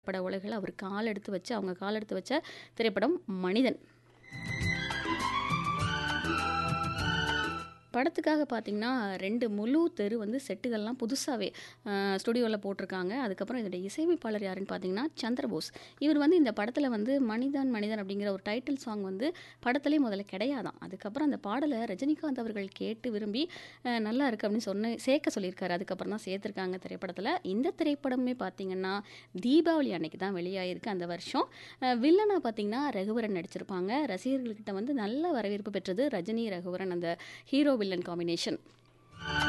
பட உலகில் அவர் கால் எடுத்து வச்சு அவங்க கால் எடுத்து வச்ச திரைப்படம் மனிதன் படத்துக்காக பார்த்தீங்கன்னா ரெண்டு முழு தெரு வந்து செட்டுகள்லாம் புதுசாகவே ஸ்டுடியோவில் போட்டிருக்காங்க அதுக்கப்புறம் இதோடைய இசையமைப்பாளர் யாருன்னு பார்த்தீங்கன்னா சந்திரபோஸ் இவர் வந்து இந்த படத்தில் வந்து மனிதன் மனிதன் அப்படிங்கிற ஒரு டைட்டில் சாங் வந்து படத்துலேயே முதல்ல கிடையாதான் அதுக்கப்புறம் அந்த பாடலை ரஜினிகாந்த் அவர்கள் கேட்டு விரும்பி அஹ், நல்லா இருக்கு அப்படின்னு சொன்ன சேர்க்க சொல்லியிருக்காரு அதுக்கப்புறம் தான் சேர்த்துருக்காங்க திரைப்படத்தில் இந்த திரைப்படமே பார்த்தீங்கன்னா தீபாவளி அன்னைக்கு தான் வெளியாயிருக்கு அந்த வருஷம் அஹ், வில்லனா பார்த்தீங்கன்னா ரகுவரன் நடிச்சிருப்பாங்க ரசிகர்கள்கிட்ட வந்து நல்ல வரவேற்பு பெற்றது ரஜினி ரகுவரன் அந்த ஹீரோ வில்லன் காம்பினேஷன்